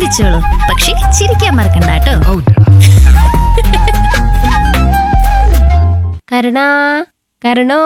ചിരിച്ചോളൂ പക്ഷേ ചിരിക്കാൻ മറക്കണ്ട കേട്ടോ കരുണാ കരുണോ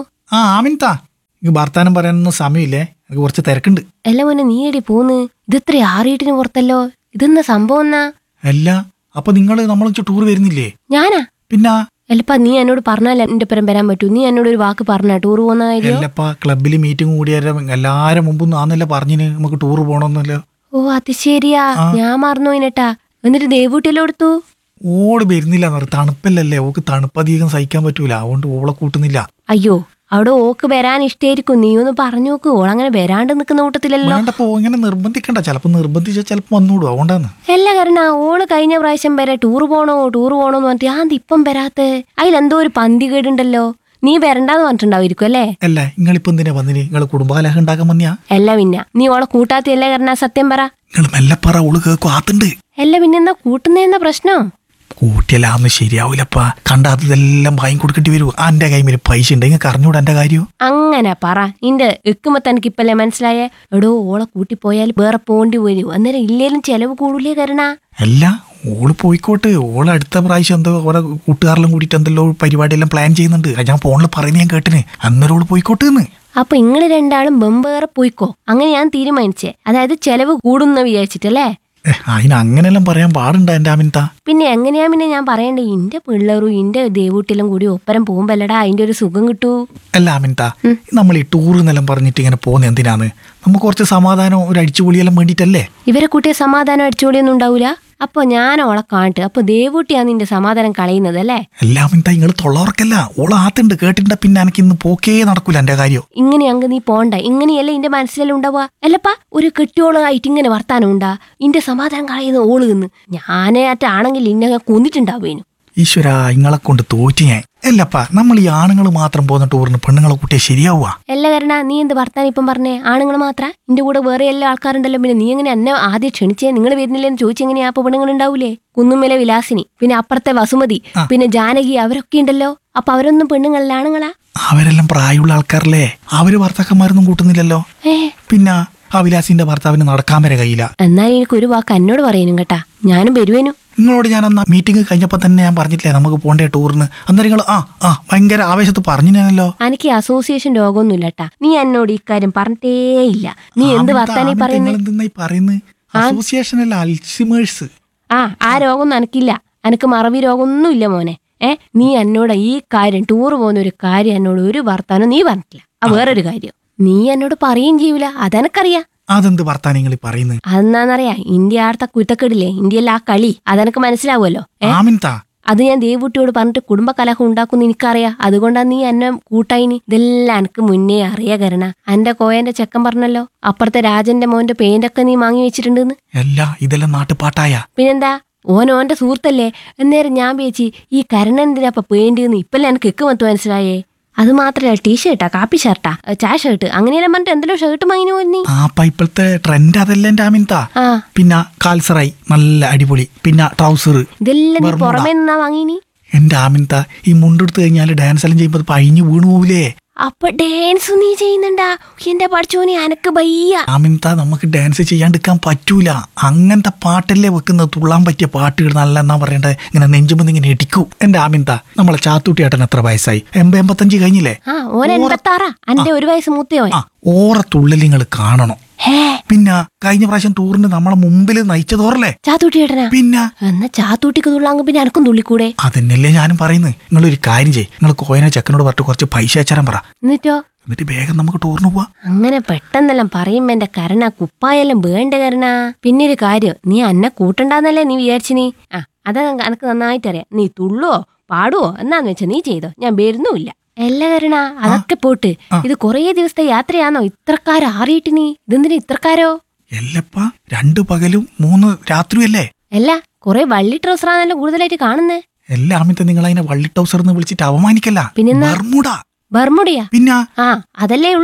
ആ ആമിൻതാ എനിക്ക് വർത്താനം പറയാനൊന്നും സമയമില്ലേ എനിക്ക് കുറച്ച് തിരക്കുണ്ട് എല്ലാം മോനെ നീ എടി പോന്ന് ഇതെത്ര ആറീട്ടിന് പുറത്തല്ലോ ഇതെന്നാ സംഭവം എന്നാ അല്ല അപ്പൊ നിങ്ങൾ നമ്മൾ ടൂർ വരുന്നില്ലേ ഞാനാ പിന്നെ എല്ലപ്പാ നീ എന്നോട് പറഞ്ഞാൽ എന്റെ പരം വരാൻ പറ്റൂ നീ എന്നോട് ഒരു വാക്ക് പറഞ്ഞ ടൂർ പോകുന്ന കാര്യം എല്ലപ്പാ ക്ലബിൽ മീറ്റിംഗ് കൂടിയാലും എല്ലാരും മുമ്പൊന്നും ആന്നല്ല പറഞ്ഞിന് നമുക്ക് ടൂർ പോകണമെന്നല്ലോ ഓ അത് ശരിയാ ഞാൻ മറന്നു പോയിനട്ടാ എന്നിട്ട് ദേവൂട്ടിയെല്ലാം എടുത്തു ഓട് വരുന്നില്ല എന്ന് പറയും തണുപ്പല്ലല്ലേ ഓക്ക് തണുപ്പ് അധികം സഹിക്കാൻ പറ്റൂല അതുകൊണ്ട് ഓളെ കൂട്ടുന്നില്ല അയ്യോ അവിടെ ഓക്ക് വരാൻ ഇഷ്ടായിരിക്കും നീ ഒന്ന് പറഞ്ഞു നോക്ക് ഓളങ്ങനെ വരാണ്ട് നിൽക്കുന്ന കൂട്ടത്തിലല്ലോ വേണ്ടപ്പോ ഇങ്ങനെ നിർബന്ധിക്കണ്ട ചിലപ്പോ നിർബന്ധിച്ചാൽ ചിലപ്പോ വന്നൂടും അതുകൊണ്ടാന്ന് അല്ല കാരണം ഓള് കഴിഞ്ഞ പ്രാവശ്യം വരെ ടൂർ പോണോ ടൂർ പോണോ എന്ന് പറഞ്ഞിട്ട് ഞാൻ ഇപ്പം വരാത്തെ അതിലെന്തോ ഒരു പന്തി കേടുണ്ടല്ലോ നീ വരണ്ടാന്ന് പറഞ്ഞിട്ടുണ്ടാവുമായിരിക്കും അല്ലേ അല്ല നിങ്ങളിപ്പോ എന്തിനാ വന്നിന് നിങ്ങൾ കുടുംബകലഹം ഉണ്ടാക്കാൻ വന്നിയാ അല്ല പിന്നെ നീ ഓളെ കൂട്ടാത്തിയല്ലേ കരണ സത്യം പറ നിങ്ങൾ മെല്ലെ പറ ഓള് കേൾക്കും ആത്തുണ്ട് അല്ല പിന്നെന്താ കൂട്ടുന്നതെന്ന പ്രശ്നം കൂട്ടിയല്ലാന്ന് ശരിയാവൂലപ്പാ കണ്ടാത്തതെല്ലാം വാങ്ങി കൊടുക്കേണ്ടി വരൂ എന്റെ കൈമിൽ പൈസ ഉണ്ട് നിങ്ങൾക്ക് അറിഞ്ഞൂടാ എന്റെ കാര്യം അങ്ങനെ പറ നിന്റെ എക്കുമ്പോ തനിക്ക് ഇപ്പല്ലേ മനസ്സിലായേ എടോ ഓളെ കൂട്ടിപ്പോയാൽ വേറെ പോണ്ടി വരൂ അന്നേരം ഇല്ലേലും ചെലവ് കൂടൂലേ കരണ അല്ല ഓള് പോയിക്കോട്ട് ഓള് അടുത്ത പ്രാവശ്യം എന്തോ ഓരോ കൂട്ടുകാരെല്ലാം കൂടിയിട്ട് എന്തെല്ലോ പരിപാടിയെല്ലാം പ്ലാൻ ചെയ്യുന്നുണ്ട് അത് ഞാൻ ഫോണിൽ പറയുന്നത് ഞാൻ കേട്ടിന് അന്നേരം ഓള് പോയിക്കോട്ട് എന്ന് അപ്പൊ ഇങ്ങള് രണ്ടാളും ബെമ്പേറെ പോയിക്കോ അങ്ങനെ ഞാൻ തീരുമാനിച്ചേ അതായത് ചെലവ് കൂടുന്ന വിചാരിച്ചിട്ടല്ലേ ഏ, അതിന് അങ്ങനെല്ലാം പറയാൻ പാടുണ്ടോ എന്റെ അമിൻത പിന്നെ എങ്ങനെയാ പിന്നെ ഞാൻ പറയണ്ടേ ഇന്റെ പിള്ളേരും ഇന്റെ ദേവൂട്ടിലും കൂടി ഒപ്പരം പോകുമ്പല്ലടാ അതിന്റെ ഒരു സുഖം കിട്ടൂ അല്ല അമിൻത നമ്മൾ ഈ ടൂർ എന്നെല്ലാം പറഞ്ഞിട്ട് ഇങ്ങനെ പോകുന്ന എന്തിനാണ് നമുക്ക് കുറച്ച് സമാധാനം ഒരു അടിച്ചുപൊളിയെല്ലാം വേണ്ടിയിട്ടല്ലേ ഇവരെ കൂട്ടിയ സമാധാനം അടിച്ചുപൊളിയൊന്നും ഉണ്ടാവൂല അപ്പൊ ഞാൻ ഓളെ കാണിട്ട് അപ്പൊ ദേവൂട്ടിയാ നിന്റെ സമാധാനം കളയുന്നത് അല്ലേ അല്ല അമിൻത നിങ്ങൾ തൊള്ളവർക്കല്ല ഓള് ആത്തുണ്ട് കേട്ടിട്ടുണ്ട പിന്നെ എനിക്ക് ഇന്ന് പോക്കേ നടക്കൂല എന്റെ കാര്യം ഇങ്ങനെ അങ്ങ് നീ പോണ്ട ഇങ്ങനെയല്ലേ ഇന്റെ മനസ്സിലെല്ലാം ഉണ്ടാവുക അല്ലപ്പാ ഒരു കെട്ടിയോളായിട്ട് ഇങ്ങനെ വർത്താനം ഉണ്ടാ ഇന്റെ സമാധാനം കളയുന്ന ഓള് നിന്ന് ഞാനേ ആണെങ്കിൽ ഇന്നെ കൊന്നിട്ടുണ്ടാവേനു ഈശ്വര ഇങ്ങളെ കൊണ്ട് തോറ്റി ഞാൻ അല്ലപ്പാ നമ്മൾ ഈ ആണുങ്ങൾ മാത്രം പോകുന്ന ടൂറിന് പെണ്ണുങ്ങളെ കൂട്ടിയാൽ ശരിയാവുക അല്ല കരണ നീ എന്ത് വർത്താനം ഇപ്പം പറഞ്ഞേ ആണുങ്ങൾ മാത്ര ഇന്റെ കൂടെ വേറെ എല്ലാ ആൾക്കാരുണ്ടല്ലോ പിന്നെ നീ എങ്ങനെ എന്നെ ആദ്യം ക്ഷണിച്ചേ നിങ്ങൾ വരുന്നില്ലെന്ന് ചോദിച്ചെങ്ങനെയാ അപ്പൊ പെണ്ണുങ്ങൾ ഉണ്ടാവൂലേ കുന്നുമല വിലാസിനി പിന്നെ അപ്പുറത്തെ വസുമതി പിന്നെ ജാനകി അവരൊക്കെ ഉണ്ടല്ലോ അപ്പൊ അവരൊന്നും പെണ്ണുങ്ങളല്ല ആണുങ്ങളാ അവരെല്ലാം പ്രായമുള്ള ആൾക്കാരല്ലേ അവര് ഭർത്താക്കന്മാരൊന്നും കൂട്ടുന്നില്ലല്ലോ ഏ പിന്നെ ആ വിലാസിന്റെ ഭർത്താവിന് നടക്കാൻ വരെ കഴിയില്ല എന്നാൽ എനിക്ക് ഒരു വാക്ക് എന്നോട് പറയാനും കേട്ടാ ഞാനും വരുവേനു നിങ്ങളോട് ഞാൻ അന്ന് മീറ്റിംഗ് കഴിഞ്ഞപ്പോൾ തന്നെ ഞാൻ പറഞ്ഞിട്ടില്ലേ നമുക്ക് പോണ്ടേ ടൂറിന് അന്നേരം നിങ്ങൾ ആ ആ ഭയങ്കര ആവേശത്ത് പറഞ്ഞില്ലല്ലോ എനിക്ക് അസോസിയേഷൻ രോഗമൊന്നുമില്ല കേട്ടാ നീ എന്നോട് ഇക്കാര്യം പറഞ്ഞിട്ടേ ഇല്ല നീ എന്ത് വർത്താനീ പറയുന്നത് എന്തെന്നായി പറയുന്നത് അസോസിയേഷൻ അല്ല അൽസിമേഴ്സ് ആ ആ രോഗമൊന്നും എനിക്കില്ല എനിക്ക് മറവി രോഗമൊന്നും ഇല്ല മോനെ ഏ നീ എന്നോട് ഈ കാര്യം ടൂർ പോകുന്ന ഒരു കാര്യം എന്നോട് ഒരു വർത്താനം നീ പറഞ്ഞിട്ടില്ല ആ വേറൊരു കാര്യം നീ എന്നോട് പറയുകയും ചെയ്യൂല അതെനക്കറിയാം അതെന്ത് വർത്താനം നിങ്ങൾ ഈ പറയുന്നത് അതെന്നാന്നറിയാ ഇന്ത്യ ആടത്തെ കുരുത്തക്കെടില്ലേ ഇന്ത്യയിലെ ആ കളി അതെനക്ക് മനസ്സിലാവുമല്ലോ ഏ ആമിൻതാ അത് ഞാൻ ദേവൂട്ടിയോട് പറഞ്ഞിട്ട് കുടുംബകലഹം ഉണ്ടാക്കുന്ന എനിക്കറിയാം അതുകൊണ്ടാ നീ എന്നെ കൂട്ടായിനി ഇതെല്ലാം എനിക്ക് മുന്നേ അറിയാ കരണ എന്റെ കോയന്റെ ചെക്കൻ പറഞ്ഞല്ലോ അപ്പുറത്തെ രാജന്റെ മോന്റെ പെയിന്റൊക്കെ നീ വാങ്ങി വെച്ചിട്ടുണ്ടെന്ന് അല്ല ഇതെല്ലാം നാട്ടുപാട്ടായ പിന്നെന്താ ഓൻ ഓന്റെ സുഹൃത്തല്ലേ എന്നേരം ഞാൻ പേച്ചി ഈ കരണ എന്തിനാ ഇപ്പൊ പെയിന്റ് എന്ന് ഇപ്പല്ലേ എനിക്ക് എക്ക് മത്ത് മനസ്സിലായേ അത് മാത്രല്ല ടീഷർട്ടാ കാപ്പി ഷർട്ടാ ചായ ഷർട്ട് അങ്ങനെയെല്ലാം പറഞ്ഞിട്ട് എന്തെല്ലോ ഷർട്ട് വാങ്ങിനു പോയി ആ ഇപ്പൊ ഇപ്പോഴത്തെ ട്രെൻഡ് അതല്ല എന്റെ ആമിൻതാ ആ പിന്നെ കാൽസറായി നല്ല അടിപൊളി പിന്നെ ട്രൗസർ ഇതെല്ലാം നീ പുറമേ നിന്നാ വാങ്ങിനി എന്റെ ആമിൻത ഈ മുണ്ടെടുത്ത് കഴിഞ്ഞാൽ ഡാൻസ് എല്ലാം ചെയ്യുമ്പോൾ അത് പഴിഞ്ഞു വീണു പോവില്ലേ അപ്പൊ ഡാൻസ് നീ ചെയ്യുന്നുണ്ടാ എന്റെ പഠിച്ചോനി അനക്ക് ബയ്യ ആമിൻത നമുക്ക് ഡാൻസ് ചെയ്യാണ്ടിരിക്കാൻ പറ്റൂല അങ്ങനത്തെ പാട്ടല്ലേ വെക്കുന്നത് തുള്ളാൻ പറ്റിയ പാട്ടുകൾ നല്ല എന്നാ പറയണ്ടത് ഇങ്ങനെ നെഞ്ചുമ്പോൾ ഇങ്ങനെ ഇടിക്കൂ എന്റെ ആമിൻത നമ്മളെ ചാത്തൂട്ടി ഏട്ടൻ എത്ര വയസ്സായി എൺപത് എൺപത്തഞ്ച് കഴിഞ്ഞില്ലേ ആ ഓൻ എൺപത്താറാ എന്റെ ഒരു വയസ്സ് മൂത്തയോൻ ആ ഓറ തുള്ളൽ നിങ്ങൾ കാണണം ഹേ പിന്നെ കഴിഞ്ഞ പ്രാവശ്യം ടൂറിന് നമ്മളെ മുമ്പിൽ നയിച്ചതോറല്ലേ ചാത്തൂട്ടി ഏട്ടനാ പിന്നെ എന്നാ ചാത്തൂട്ടിക്ക് തുള്ളാങ്ക് പിന്നെ എനക്കും തുള്ളിക്കൂടെ അതന്നെയല്ലേ ഞാനും പറയുന്നത് നിങ്ങളൊരു കാര്യം ചെയ്യ് നിങ്ങൾ കോയനെ ചെക്കനോട് പറഞ്ഞിട്ട് കുറച്ച് പൈസ അയച്ചാൻ പറ എന്നിട്ടോ എന്നിട്ട് വേഗം നമുക്ക് ടൂറിന് പോവാ അങ്ങനെ പെട്ടെന്നെല്ലാം പറയുമ്പോ എന്റെ കരണ കുപ്പായെല്ലാം വേണ്ട കരണ പിന്നെ ഒരു കാര്യം നീ എന്നെ കൂട്ടണ്ടാന്നല്ലേ നീ വിചാരിച്ചിനി ആ അത് എനക്ക് നന്നായിട്ടറിയാം നീ തുള്ളുവോ പാടുവോ എന്നാന്ന് വെച്ചാ നീ ചെയ്തോ ഞാൻ വരുന്നുമില്ല അല്ല കരണ അതൊക്കെ പോട്ട് ഇത് കുറേ ദിവസത്തെ യാത്രയാണോ ഇത്രക്കാരോ ആറിയിട്ട് നീ ഇതെന്തിനാ ഇത്രക്കാരോ എല്ലപ്പാ രണ്ടു പകലും മൂന്ന് രാത്രിയല്ലേ അല്ല കുറെ വള്ളി ട്രൗസറാണല്ലോ കൂടുതലായിട്ട് കാണുന്നേ എല്ലാ ആമിത്തെ നിങ്ങൾ അതിനെ വള്ളി ടൗസർ എന്ന് വിളിച്ചിട്ട് അവമാനിക്കല്ല പിന്നെന്താ? ബർമുട ബർമുടിയാ പിന്നെ ആ അതല്ലേ ഉള്ളൂ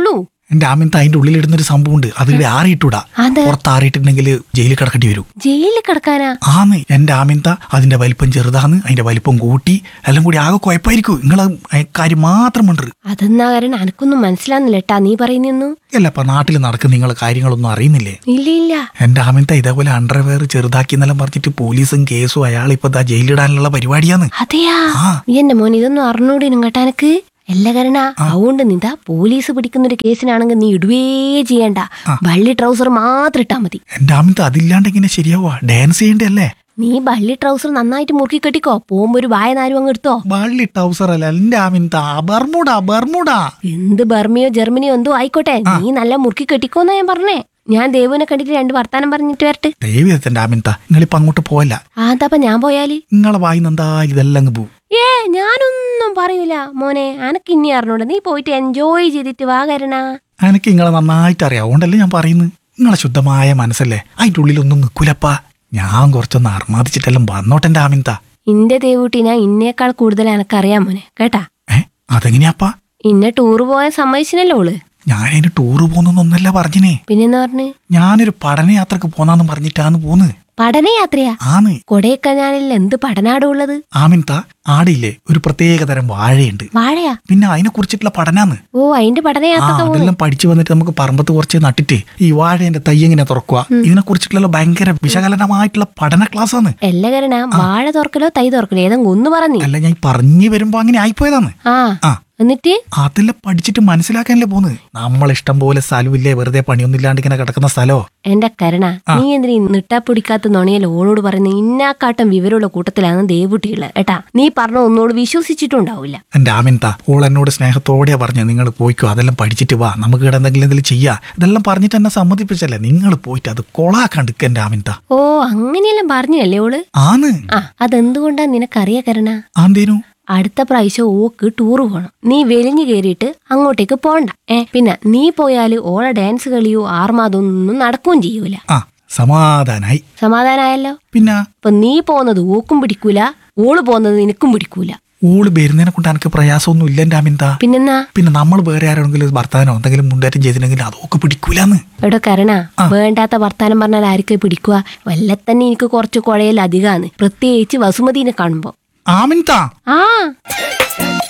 എന്റെ ആമിൻത അതിന്റെ ഉള്ളിലിടുന്ന ഒരു സംഭവം ഉണ്ട് അത് ഇവിടെ ആറിയിട്ടൂടാ അത് പുറത്ത് ആറിയിട്ടുണ്ടെങ്കിൽ ജയിലിൽ കിടക്കേണ്ടി വരും ജയിലിൽ കിടക്കാനാ ആന്ന് എന്റെ ആമിൻത അതിന്റെ വലിപ്പം ചെറുതാന്ന് അതിന്റെ വലിപ്പം കൂട്ടി എല്ലാം കൂടി ആകെ കുഴപ്പമായിരിക്കും നിങ്ങളെ കാര്യം മാത്രം ഉണ്ട് അതെന്നാ കാരണം എനക്കൊന്നും മനസ്സിലാവുന്നില്ല ഏട്ടാ നീ പറയുന്നു അല്ലപ്പ നാട്ടിൽ നടക്കുന്ന നിങ്ങളെ കാര്യങ്ങളൊന്നും അറിയുന്നില്ലേ ഇല്ല ഇല്ല എന്റെ ആമിൻത ഇതേപോലെ അണ്ടർവെയർ ചെറുതാക്കി എന്നെല്ലാം പറഞ്ഞിട്ട് പോലീസും കേസും അയാൾ ഇപ്പൊ ദാ ജയിലിടാനുള്ള പരിപാടിയാന്ന് അതെയാ ആ. നീ എന്റെ മോൻ ഇതൊന്നും അറിഞ്ഞൂടിനും കേട്ടാ എനക്ക് എല്ലാ കാരണ അതുകൊണ്ട് നിന്താ പോലീസ് പിടിക്കുന്ന ഒരു കേസിനാണെങ്കിൽ നീ ഇടുവേ ചെയ്യണ്ട വള്ളി ട്രൗസർ മാത്രം ഇട്ടാ മതി എന്റെ ആമിൻത അതില്ലാണ്ട് എങ്ങനെ ശരിയാവുക ഡാൻസ് ചെയ്യണ്ടല്ലേ നീ വള്ളി ട്രൗസർ നന്നായിട്ട് മുറുക്കി കെട്ടിക്കോ പോകുമ്പോ ഒരു വായ നാരും അങ്ങ് എടുത്തോ വള്ളി ടൗസർ അല്ല എന്റെ ആമിൻത ബർമുട ബർമുട എന്ത് ബർമിയോ ജർമ്മനിയോ എന്തോ ആയിക്കോട്ടെ നീ നല്ല മുറുക്കി കെട്ടിക്കോന്നാ ഞാൻ പറഞ്ഞേ ഞാൻ ദേവുവിനെ കണ്ടിട്ട് രണ്ട് വർത്താനം പറഞ്ഞിട്ട് വരട്ടെ ദൈവത്തിന്റെ ആമിൻത നിങ്ങളിപ്പോ അങ്ങോട്ട് പോവല്ല അതപ്പ ഞാൻ പോയാല് നിങ്ങളെ വായിന്ന് എന്തായാലും ഇതെല്ലാം അങ്ങ് പോവും ഏ ഞാനൊന്നും പറയൂല മോനെ അനക്ക് ഇനി അറിഞ്ഞൂടെ നീ പോയിട്ട് എൻജോയ് ചെയ്തിട്ട് വാ കരണ എനിക്ക് നിങ്ങളെ നന്നായിട്ട് അറിയാം അതുകൊണ്ടല്ലേ ഞാൻ പറയുന്നത് നിങ്ങളെ ശുദ്ധമായ മനസ്സല്ലേ അതിന്റെ ഉള്ളിലൊന്നും നിൽക്കൂലപ്പാ ഞാൻ കുറച്ചൊന്ന് അർമാദിച്ചിട്ടെല്ലാം വന്നോട്ടെ എന്റെ ആമിൻത ഇന്റെ ദേവൂട്ടി ഞാൻ ഇന്നേക്കാൾ കൂടുതൽ എനക്കറിയാം മോനെ കേട്ടാ ഏ അതെങ്ങനെയാപ്പാ ഇന്നെ ടൂറ് പോയാൻ സമ്മതിച്ചിനല്ലോ ഓള് ഞാൻ അതിന് ടൂറ് പോകുന്നൊന്നല്ല പറഞ്ഞിനെ പിന്നെന്ന് പറഞ്ഞ് ഞാനൊരു പഠനയാത്രക്ക് പോന്നാന്ന് പറഞ്ഞിട്ടാന്ന് പോന്ന് പഠനയാത്രയാ ആന്ന് കൊടൈക്കനാലിൽ എന്ത് പഠനാടോ ഉള്ളത് ആമിൻത ആടില്ലേ ഒരു പ്രത്യേക തരം വാഴയുണ്ട് വാഴയാ പിന്നെ അതിനെ കുറിച്ചിട്ടുള്ള പഠനാന്ന് ഓ അതിന്റെ ആ പഠനയാത്ര അതെല്ലാം പഠിച്ചു വന്നിട്ട് നമുക്ക് പറമ്പത്ത് കുറച്ച് നട്ടിട്ട് ഈ വാഴേന്റെ തൈ എങ്ങനെ തുറക്കുക ഇതിനെ കുറിച്ചിട്ടുള്ള ഭയങ്കര വിശകലനമായിട്ടുള്ള പഠന ക്ലാസ് ആണ് എല്ലാ കരണ വാഴ തുറക്കലോ തൈ തുറക്കലോ ഏതെങ്കിലും ഒന്ന് പറഞ്ഞു അല്ല ഞാൻ ഈ പറഞ്ഞു വരുമ്പോ അങ്ങനെ ആയിപ്പോയതാണ് ആ ആ എന്നിട്ട് അതെല്ലാം പഠിച്ചിട്ട് മനസ്സിലാക്കാനല്ലേ പോന്ന് നമ്മൾ ഇഷ്ടം പോലെ സ്ഥലമില്ലേ വെറുതെ പണിയൊന്നും ഇല്ലാണ്ട് ഇങ്ങനെ കിടക്കുന്ന സ്ഥലോ എന്റെ കരുണ നീ എന്തിനീ നിട്ടാ പിടിക്കാത്ത നുണയൽ ഓളോട് പറയുന്ന ഇന്നാക്കാട്ടം വിവരമുള്ള കൂട്ടത്തിലാണ് ദേവുട്ടികള് ഏട്ടാ നീ പറഞ്ഞ ഒന്നോട് വിശ്വസിച്ചിട്ടുണ്ടാവില്ല എന്റെ ആമിൻത ഓൾ എന്നോട് സ്നേഹത്തോടെയാ പറഞ്ഞു നിങ്ങൾ പോയിക്കോ അതെല്ലാം പഠിച്ചിട്ട് വാ നമുക്ക് ഇവിടെ എന്തെങ്കിലും എന്തെങ്കിലും ചെയ്യാ ഇതെല്ലാം പറഞ്ഞിട്ട് എന്നെ സമ്മതിപ്പിച്ചല്ലേ നിങ്ങൾ പോയിട്ട് അത് കൊളാക്കണ്ടിക്ക എന്റെ ആമിൻത ഓ അങ്ങനെയെല്ലാം പറഞ്ഞല്ലേ ഓള് ആന്ന് ആ അതെന്തുകൊണ്ടാ നിനക്കറിയാ കരുണ ആന്തേനു അടുത്ത പ്രാവശ്യം ഓക്ക് ടൂറ് പോകണം നീ വെലിഞ്ഞു കയറിയിട്ട് അങ്ങോട്ടേക്ക് പോണ്ട ഏ പിന്നെ നീ പോയാല് ഓളെ ഡാൻസ് കളിയോ ആർമാതൊന്നും നടക്കുകയും ചെയ്യൂല ആ സമാധാനായി സമാധാനായല്ലോ പിന്നെ അപ്പൊ നീ പോകുന്നത് ഓക്കും പിടിക്കൂല ഓള് പോകുന്നത് നിനക്കും പിടിക്കൂല ഓള് വരുന്നതിനെ കൊണ്ട് എനിക്ക് പ്രയാസമൊന്നും ഇല്ല എന്റെ ആമിൻത പിന്നെന്നാ പിന്നെ നമ്മൾ വേറെ ആരെങ്കിലും ഭർത്താനോ എന്തെങ്കിലും മുണ്ടേറ്റം ചെയ്തിട്ടുണ്ടെങ്കിൽ അതൊക്കെ പിടിക്കൂലെന്ന് എടോ കരണ വേണ്ടാത്ത വർത്താനം പറഞ്ഞാൽ ആർക്കും പിടിക്കുക വല്ല തന്നെ എനിക്ക് കുറച്ച് കുഴയിൽ അധികമാണ് പ്രത്യേകിച്ച് വസുമതിനെ കാണുമ്പോ ആമിൻത ആ